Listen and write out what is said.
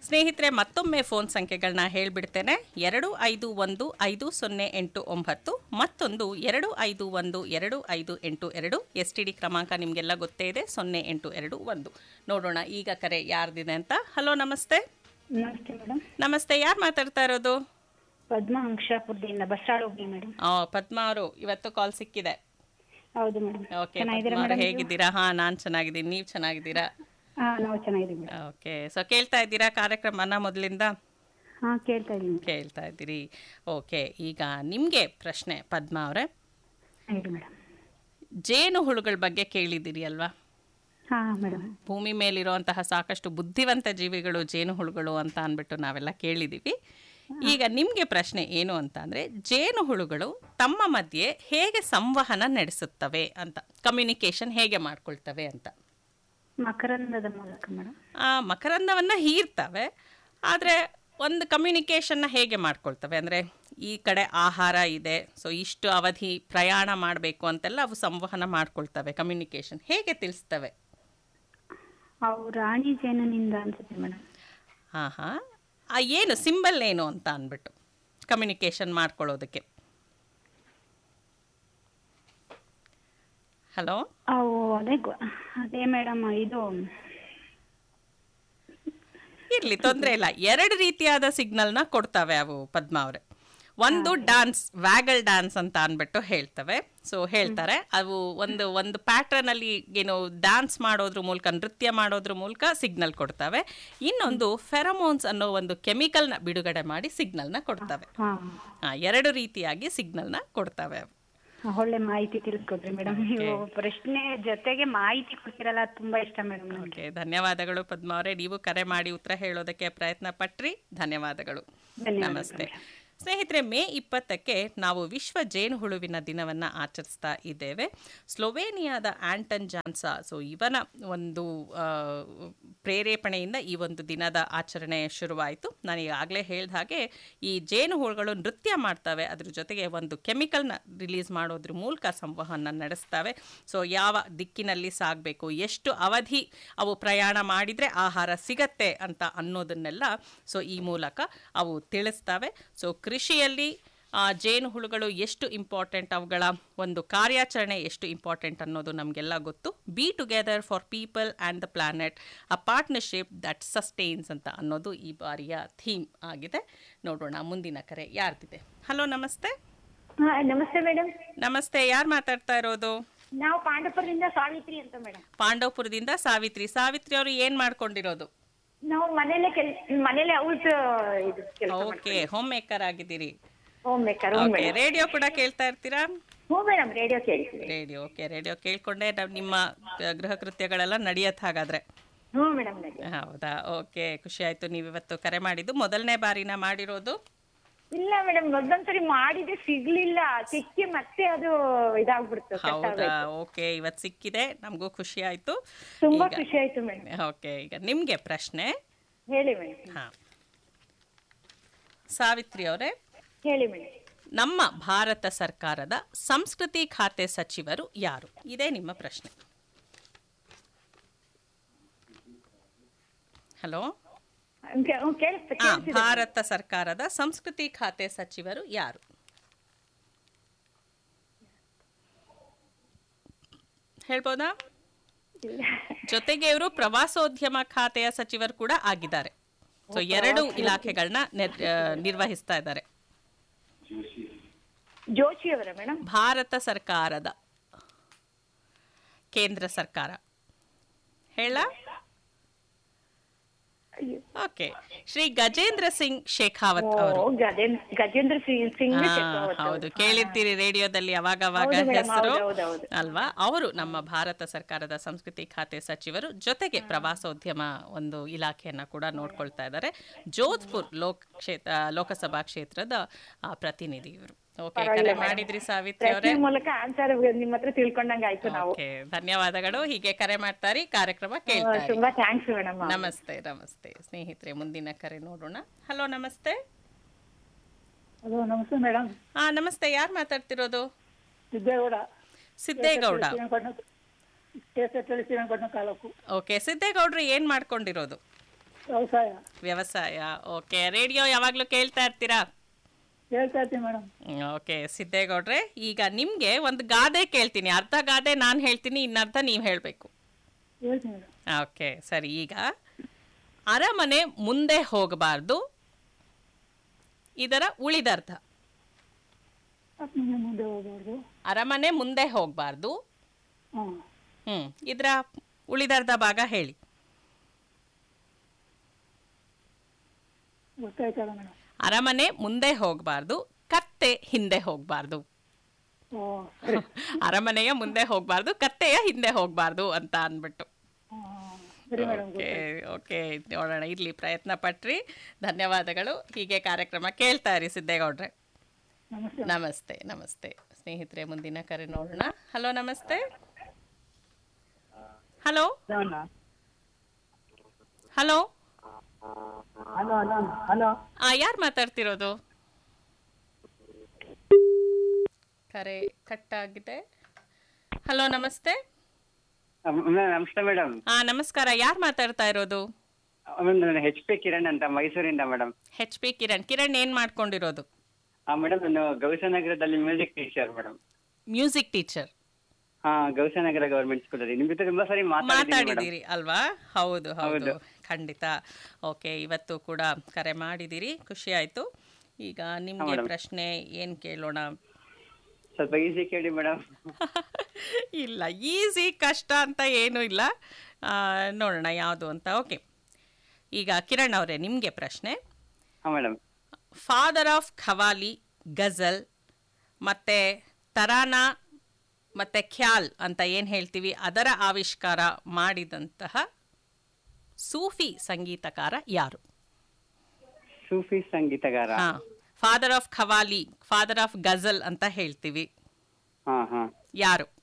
ಸ್ನೇಹಿತರೆ ಮತ್ತೊಮ್ಮೆ ಫೋನ್ ಸಂಖ್ಯೆಗಳನ್ನ ಹೇಳ್ಬಿಡ್ತೇನೆ ಎರಡು ಐದು ಒಂದು ಐದು ಸೊನ್ನೆ ಎಂಟು ಒಂಬತ್ತು ಮತ್ತೊಂದು ಎರಡು ಐದು ಒಂದು ಎರಡು ಐದು ಎಂಟು ಎರಡು ಎಸ್ ಟಿ ಡಿ ಕ್ರಮಾಂಕ ನಿಮಗೆಲ್ಲ ಗೊತ್ತೇ ಇದೆ ಸೊನ್ನೆ ಎಂಟು ಎರಡು ಒಂದು ನೋಡೋಣ ಈಗ ಕರೆ ಯಾರ್ದಿದೆ ಅಂತ ಹಲೋ ನಮಸ್ತೆ ನಮಸ್ತೆ ಮೇಡಮ್ ನಮಸ್ತೆ ಯಾರು ಮಾತಾಡ್ತಾ ಇರೋದು ಪದ್ಮ ಅಂಕ್ಷಾಪುರದಿಂದ ಬಸ್ಸಾಳ್ ಹೋಗಿ ಮೇಡಮ್ ಆ, ಪದ್ಮಾ ಅವರು ಇವತ್ತು ಕಾಲ್ ಸಿಕ್ಕಿದೆ ಹೌದು ಮೇಡಮ್ ಓಕೆ ಚೆನ್ನಾಗಿದ್ದೀರಾ ಪದ್ಮಾ ಅವ್ರು ಮೇಡಮ್ ಹೇಗಿದ್ದೀರಾ ಹಾ ನಾನು ಚೆನ್ನಾಗಿದ್ದೀನಿ ನೀವು ಚೆನ್ನಾಗಿದ್ದೀರಾ ಹಾ ನಾವು ಚೆನ್ನಾಗಿದ್ದೀವಿ ಮೇಡಮ್ ಓಕೆ ಸೊ ಕೇಳ್ತಾ ಇದ್ದೀರಾ ಕಾರ್ಯಕ್ರಮನ ಮೊದಲಿಂದ ಹಾ ಕೇಳ್ತಾ ಇದ್ದೀನಿ ಕೇಳ್ತಾ ಇದ್ದೀರಿ ಓಕೆ ಈಗ ನಿಮಗೆ ಪ್ರಶ್ನೆ ಪದ್ಮಾ ಅವರೇ ಹೇಳಿ ಮೇಡಮ್ ಜೇನು ಹುಳುಗಳ ಬಗ್ಗೆ ಕೇಳಿದ್ದೀರಿ ಅಲ್ವಾ ಹಾ ಮೇಡಮ್ ಭೂಮಿ ಮೇಲಿರುವಂತಹ ಸಾಕಷ್ಟು ಬುದ್ಧಿವಂತ ಜೀವಿಗಳು ಜೇನು ಹುಳುಗಳು ಅಂತ ಅಂದ್ಬಿಟ್ಟು ನಾವೆಲ್ಲ ಕೇಳಿದ್ದೀವಿ ಈಗ ನಿಮಗೆ ಪ್ರಶ್ನೆ ಏನು ಅಂತ ಅಂದರೆ ಜೇನು ಹುಳುಗಳು ತಮ್ಮ ಮಧ್ಯೆ ಹೇಗೆ ಸಂವಹನ ನಡೆಸುತ್ತವೆ ಅಂತ ಕಮ್ಯುನಿಕೇಷನ್ ಹೇಗೆ ಮಾಡ್ಕೊಳ್ತವೆ ಅಂತ ಮಕರಂದದ ಮೂಲಕ ಮೇಡಮ್ ಆ ಮಕರಂದವನ್ನು ಹೀರ್ತವೆ ಆದರೆ ಒಂದು ಕಮ್ಯುನಿಕೇಷನ್ನ ಹೇಗೆ ಮಾಡ್ಕೊಳ್ತವೆ ಅಂದರೆ ಈ ಕಡೆ ಆಹಾರ ಇದೆ ಸೊ ಇಷ್ಟು ಅವಧಿ ಪ್ರಯಾಣ ಮಾಡಬೇಕು ಅಂತೆಲ್ಲ ಅವು ಸಂವಹನ ಮಾಡ್ಕೊಳ್ತವೆ ಕಮ್ಯುನಿಕೇಷನ್ ಹೇಗೆ ತಿಳಿಸ್ತವೆ ಅವು ರಾಣಿ ಜೇನಿನಿಂದ ಅನ್ಸುತ್ತೆ ಮೇಡಮ್ ಹಾಂ ಹಾಂ ಆ ಏನು ಸಿಂಬಲ್ ಏನು ಅಂತ ಅಂದ್ಬಿಟ್ಟು ಕಮ್ಯುನಿಕೇಷನ್ ಮಾಡ್ಕೊಳ್ಳೋದಕ್ಕೆ ಹಲೋ ಅವು ಅದೇ ಗೊ- ಅದೇ ಮೇಡಮ್ ಇದು ಇರಲಿ ತೊಂದರೆ ಇಲ್ಲ ಎರಡು ರೀತಿಯಾದ ಸಿಗ್ನಲ್ನ ಕೊಡ್ತವೆ ಅವು ಪದ್ಮ ಅವರೇ ಒಂದು ಡಾನ್ಸ್ ವ್ಯಾಗಲ್ ಡಾನ್ಸ್ ಅಂತ ಅಂದ್ಬಿಟ್ಟು ಹೇಳ್ತವೆ ಸೊ ಹೇಳ್ತಾರೆ ಅವು ಒಂದು ಒಂದು ಪ್ಯಾಟರ್ನ್ ಅಲ್ಲಿ ಏನು ಡ್ಯಾನ್ಸ್ ಮಾಡೋದ್ರ ಮೂಲಕ ನೃತ್ಯ ಮಾಡೋದ್ರ ಮೂಲಕ ಸಿಗ್ನಲ್ ಕೊಡ್ತವೆ ಇನ್ನೊಂದು ಫೆರಮೋನ್ಸ್ ಅನ್ನೋ ಒಂದು ಕೆಮಿಕಲ್ನ ಬಿಡುಗಡೆ ಮಾಡಿ ಸಿಗ್ನಲ್ನ ಕೊಡ್ತವೆ ಹಾ ಆ, ಎರಡು ರೀತಿಯಾಗಿ ಸಿಗ್ನಲ್ನ ಕೊಡ್ತವೆ ಅವು ಒಳ್ಳೆ ಮಾಹಿತಿ ತಿಳಿಸ್ಕೊಡ್ರಿ ಮೇಡಮ್ ನೀವು ಪ್ರಶ್ನೆ ಜೊತೆಗೆ ಮಾಹಿತಿ ಕೊಡ್ತಿರಲ್ಲ ಅದು ತುಂಬಾ ಇಷ್ಟ ಮೇಡಮ್ ನನಗೆ ಓಕೆ ಧನ್ಯವಾದಗಳು ಪದ್ಮ ಅವರೇ ನೀವು ಕರೆ ಮಾಡಿ ಉತ್ತರ ಹೇಳೋದಕ್ಕೆ ಪ್ರಯತ್ನ ಪಟ್ರಿ ಧನ್ಯವಾದಗಳು ಧನ್ಯವಾದ ನಮಸ್ತೆ ಸ್ನೇಹಿತರೆ ಮೇ ಇಪ್ಪತ್ತಕ್ಕೆ ನಾವು ವಿಶ್ವ ಜೇನುಹುಳುವಿನ ದಿನವನ್ನು ಆಚರಿಸ್ತಾ ಇದ್ದೇವೆ ಸ್ಲೋವೇನಿಯಾದ ಆಂಟನ್ ಜಾನ್ಸಾ ಸೊ ಇವನ ಒಂದು ಆ, ಪ್ರೇರೇಪಣೆಯಿಂದ ಈ ಒಂದು ದಿನದ ಆಚರಣೆ ಶುರುವಾಯಿತು ನಾನು ಈಗಾಗಲೇ ಹೇಳಿದ ಹಾಗೆ ಈ ಜೇನುಹುಳುಗಳು ನೃತ್ಯ ಮಾಡ್ತವೆ ಅದ್ರ ಜೊತೆಗೆ ಒಂದು ಕೆಮಿಕಲ್ನ ರಿಲೀಸ್ ಮಾಡೋದ್ರ ಮೂಲಕ ಸಂವಹನ ನಡೆಸ್ತವೆ ಸೊ ಯಾವ ದಿಕ್ಕಿನಲ್ಲಿ ಸಾಗಬೇಕು ಎಷ್ಟು ಅವಧಿ ಅವು ಪ್ರಯಾಣ ಮಾಡಿದರೆ ಆಹಾರ ಸಿಗತ್ತೆ ಅಂತ ಅನ್ನೋದನ್ನೆಲ್ಲ ಸೊ ಈ ಮೂಲಕ ಅವು ತಿಳಿಸ್ತವೆ ಸೊ ಕೃಷಿಯಲ್ಲಿ ಆ, ಜೇನುಹುಳುಗಳು ಎಷ್ಟು ಇಂಪಾರ್ಟೆಂಟ್ ಅವುಗಳ ಒಂದು ಕಾರ್ಯಾಚರಣೆ ಎಷ್ಟು ಇಂಪಾರ್ಟೆಂಟ್ ಅನ್ನೋದು ನಮಗೆಲ್ಲ ಗೊತ್ತು be together for people and the planet a partnership that sustains ಅಂತ ಅನ್ನೋದು ಈ ಬಾರಿಯ ಥೀಮ್ ಆಗಿದೆ ನೋಡೋಣ ಮುಂದಿನ ಕರೆ ಯಾರ್ದಿದೆ ಹಲೋ ನಮಸ್ತೆ ಹಾ ನಮಸ್ತೆ ಮೇಡಮ್ ನಮಸ್ತೆ ಯಾರು ಮಾತಾಡ್ತಾ ಇರೋದು ನಾವು ಪಾಂಡವಪುರದಿಂದ ಸಾವಿತ್ರಿ ಅಂತ ಮೇಡಮ್ ಪಾಂಡವಪುರದಿಂದ ಸಾವಿತ್ರಿ ಸಾವಿತ್ರಿ ಅವರು ಏನು ಮಾಡ್ಕೊಂಡಿರೋದು ನಾವು ಮನೇಲೆ ಕೆಲ್ ಮನೇಲೆ ಔಟ್ ಇದು ಕೆಲಸ ಓಕೆ ಹೋಮ್ ಮೇಕರ್ ಆಗಿದ್ದೀರಿ ಹೋಮ್ ಮೇಕರ್ ಹ್ಞೂ ಓಕೆ ಮೇಡಮ್ ರೇಡಿಯೋ ಕೂಡ ಕೇಳ್ತಾ ಇರ್ತೀರಾ ಹ್ಞೂ ಮೇಡಮ್ ರೇಡಿಯೋ ಕೇಳ್ತೀವಿ ರೇಡಿಯೋ ಓಕೆ ರೇಡಿಯೋ ಕೇಳ್ಕೊಂಡೆ ನಾವ್ ನಿಮ್ಮ ಆ, ಗೃಹ ಕೃತ್ಯಗಳೆಲ್ಲ ನಡೆಯತ್ ಹಾಗಾದ್ರೆ ಹ್ಞೂ ಮೇಡಮ್ ನಡಿ ಹೌದಾ ಓಕೆ ಖುಷಿ ಆಯ್ತು ನೀವು ಇವತ್ತು ಕರೆ ಮಾಡಿದ್ದು ಮೊದಲನೇ ಬಾರಿನ ಮಾಡಿರೋದು ಇಲ್ಲ ಮೇಡಮ್ ಮೊದಲೊಂದ್ಸರಿ ಮಾಡಿದ್ರೆ ಸಿಗ್ಲಿಲ್ಲ ಸಿಕ್ಕಿ ಮತ್ತೆ ಅದು ಇದಾಗ್ಬಿಡ್ತು ಹೌದಾ ಓಕೆ ಇವತ್ತು ಸಿಕ್ಕಿದೆ ನಮಗೂ ಖುಷಿ ಆಯ್ತು ತುಂಬಾ ಈಗ- ಖುಷಿ ಆಯ್ತು ಮೇಡಮ್ ಓಕೆ ಈಗ ನಿಮಗೆ ಪ್ರಶ್ನೆ ಹೇಳಿ ಮೇಡಮ್ ಹಾ ಸಾವಿತ್ರಿ ಅವರೇ ಹೇಳಿ ಮೇಡಮ್ ನಮ್ಮ ಭಾರತ ಸರ್ಕಾರದ ಸಂಸ್ಕೃತಿ ಖಾತೆ ಸಚಿವರು ಯಾರು ಇದೇ ನಿಮ್ಮ ಪ್ರಶ್ನೆ ಹಲೋ ಕೇಳಿಸ್ತಾ ಆ, ಕೇಳಿಸ್ತಿದೆ ಭಾರತ ಸರ್ಕಾರದ ಸಂಸ್ಕೃತಿ ಖಾತೆ ಸಚಿವರು ಯಾರು ಹೇಳ್ಬೋದಾ ಜೊತೆಗೆ ಇವರು ಪ್ರವಾಸೋದ್ಯಮ ಖಾತೆಯ ಸಚಿವರು ಕೂಡ ಆಗಿದ್ದಾರೆ ಸೊ ಎರಡು ಇಲಾಖೆಗಳನ್ನ ನಿರ್- ಆ, ನಿರ್ವಹಿಸ್ತಾ ಇದ್ದಾರೆ ಜೋಶಿ ಅವರ ಮೇಡಮ್ ಭಾರತ ಸರ್ಕಾರದ ಕೇಂದ್ರ ಸರ್ಕಾರ ಹೇಳ ಓಕೆ ಶ್ರೀ ಗಜೇಂದ್ರ ಸಿಂಗ್ ಶೇಖಾವತ್ ಅವರು ಓ ಗಜೇಂದ್ರ ಗಜೇಂದ್ರ ಸಿಂಗ್ ಸಿಂಗ್ ಹಾ, ಶೆಖಾವತ್ ಅವರು. ಹೌದು ಕೇಳಿರ್ತೀರಿ ರೇಡಿಯೋದಲ್ಲಿ ಅವಾಗ ಅವಾಗ ಹೌದು madam, ಹೆಸರು ಹೌದು, ಹೌದು, ಹೌದು. ಅಲ್ವಾ ಅವರು ನಮ್ಮ ಭಾರತ ಸರ್ಕಾರದ ಸಂಸ್ಕೃತಿ ಖಾತೆ ಸಚಿವರು ಜೊತೆಗೆ ಪ್ರವಾಸೋದ್ಯಮ ಒಂದು ಇಲಾಖೆಯನ್ನ ಕೂಡ ನೋಡ್ಕೊಳ್ತಾ ಇದ್ದಾರೆ ಜೋಧ್ಪುರ್ ಲೋಕ್ ಕ್ಷೇತ್ರ ಲೋಕಸಭಾ ಕ್ಷೇತ್ರದ ಆ, ಪ್ರತಿನಿಧಿ ಇವರು ಓಕೆ ಕರೆ ಮಾಡಿದ್ರಿ ಸಾವಿತ್ರಿ ಅವರೇ ಪ್ರಶ್ನೆ ಮೂಲಕ ಆನ್ಸರ್ ನಿಮ್ಮ ಹತ್ರ ತಿಳ್ಕೊಂಡಂಗ ಆಯ್ತು ನಾವು ಓಕೆ ಧನ್ಯವಾದಗಳು ಹೀಗೆ ಕರೆ ಮಾಡ್ತಾರಿ ಕಾರ್ಯಕ್ರಮ ಕೇಳ್ತಾರೆ ತುಂಬಾ ಥ್ಯಾಂಕ್ಸ್ ಮೇಡಮ್ ನಮಸ್ತೆ ನಮಸ್ತೆ ಸ್ನೇಹಿತರೆ ಮುಂದಿನ ಕರೆ ನೋಡೋಣ ಹಲೋ ನಮಸ್ತೆ ಹಲೋ ನಮಸ್ತೆ ಮೇಡಮ್ ಹಾ ನಮಸ್ತೆ ಯಾರು ಮಾತಾಡ್ತಿರೋದು Siddegowda Siddegowda Srirangapatna K S S Srirangapatna taluk okay ಸಿದ್ದೇಗೌಡ್ರು ಏನ್ ಮಾಡ್ಕೊಂಡಿರೋದು ವ್ಯವಸಾಯ ವ್ಯವಸಾಯ ಓಕೆ ರೇಡಿಯೋ ಯಾವಾಗಲೂ ಕೇಳ್ತಾ ಇರ್ತೀರಾ ಹೇಳ್ತಾ ಇರ್ತೀನಿ ಮೇಡಮ್ ಓಕೆ ಸಿದ್ದೇಗೌಡ್ರೆ ಈಗ ನಿಮಗೆ ಒಂದು ಗಾದೆ ಕೇಳ್ತೀನಿ ಅರ್ಧ ಗಾದೆ ನಾನು ಹೇಳ್ತೀನಿ ಇನ್ನರ್ಧ ನೀವು ಹೇಳಬೇಕು ಹೇಳ್ತೀನಿ ಮೇಡಮ್ ಓಕೆ ಸರಿ ಈಗ ಅರಮನೆ ಮುಂದೆ ಹೋಗಬಾರ್ದು ಇದರ ಉಳಿದರ್ಥ ಮತ್ತೆ ಮುಂದೆ ಮುಂದೆ ಹೋಗ್ಬಾರ್ದು ಅರಮನೆ ಮುಂದೆ ಹೋಗಬಾರ್ದು ಹಾಂ ಹ್ಞೂ ಇದರ ಉಳಿದರ್ಧ ಭಾಗ ಹೇಳಿ ಗೊತ್ತಾಯ್ತಲ್ಲ ಮೇಡಮ್ ಅರಮನೆ ಮುಂದೆ ಹೋಗಬಾರ್ದು ಕತ್ತೆ ಹಿಂದೆ ಹೋಗಬಾರ್ದು ಓ ಸರಿ ಅರಮನೆಯ ಮುಂದೆ ಹೋಗಬಾರ್ದು ಕತ್ತೆಯ ಹಿಂದೆ ಹೋಗಬಾರ್ದು ಅಂತ ಅಂದ್ಬಿಟ್ಟು ಹಾಂ ಸರಿ ಮೇಡಮ್ ಓಕೆ ಓಕೆ ನೋಡೋಣ ಇರ್ಲಿ ಪ್ರಯತ್ನ ಪಟ್ರಿ ಧನ್ಯವಾದಗಳು ಹೀಗೆ ಕಾರ್ಯಕ್ರಮ ಕೇಳ್ತಾ ಇರಿ ಸಿದ್ದೇಗೌಡ್ರೆ ನಮಸ್ತೆ ನಮಸ್ತೆ ನಮಸ್ತೆ ಸ್ನೇಹಿತರೆ ಮುಂದಿನ ಕರೆ ನೋಡೋಣ ಹಲೋ ನಮಸ್ತೆ hello hello hello hello hello ಆ ಯಾರು ಮಾತಾಡ್ತಿರೋದು ಕರೆ ಕಟ್ ಆಗಿದೆ ಹಲೋ ನಮಸ್ತೆ ನಮಸ್ತೆ ಮೇಡಮ್ ಆ ನಮಸ್ಕಾರ ಯಾರು ಮಾತಾಡ್ತಾ ಇರೋದು ಹೆಚ್ ಪಿ ಕಿರಣ್ ಅಂತ ಮೈಸೂರಿಂದ madam H P Kiran Kiran ಏನ್ ಮಾಡ್ಕೊಂಡಿರೋದು ಮೇಡಮ್ ನಾನು ಗೌಸನಗರದಲ್ಲಿ music teacher madam music teacher ಹಾ ಗೌಸನಗರ ಗವರ್ಮೆಂಟ್ ಸ್ಕೂಲ್ ಅಲ್ಲಿ ನಿಮ್ ಜೊತೆ ತುಂಬಾ ಸರಿ ಮಾತಾಡಿದ್ದೀನಿ ಮೇಡಮ್ ಮಾತಾಡಿದ್ದೀರಿ ಅಲ್ವಾ ಹೌದು ಹೌದು ಹೌದು. ಖಂಡಿತ ಓಕೆ ಇವತ್ತು ಕೂಡ ಕರೆ ಮಾಡಿದ್ದೀರಿ ಖುಷಿ ಆಯ್ತು ಈಗ ನಿಮ್ಗೆ madam. ಪ್ರಶ್ನೆ ಏನ್ ಕೇಳೋಣ ಸ್ವಲ್ಪ ಈಸಿ ಕೇಳಿ ಮೇಡಮ್ ಇಲ್ಲ ಈಸಿ ಕಷ್ಟ ಅಂತ ಏನೂ ಇಲ್ಲ ಆ, ನೋಡೋಣ ಯಾವುದು ಅಂತ ಓಕೆ ಈಗ ಕಿರಣ್ ಅವರೇ ನಿಮಗೆ ಪ್ರಶ್ನೆ ಹಾ madam father of qawwali ghazal ಮತ್ತು ತರಾನ ಮತ್ತು ಖ್ಯಾಲ್ ಅಂತ ಏನು ಹೇಳ್ತೀವಿ ಅದರ ಆವಿಷ್ಕಾರ ಮಾಡಿದಂತಹ ಸೂಫಿ ಸಂಗೀತಕಾರ ಯಾರು ಸೂಫಿ ಸಂಗೀತಗಾರ ಹಾಂ father of qawwali father of ghazal ಅಂತ ಹೇಳ್ತೀವಿ ಹಾ ಹಾ ಯಾರು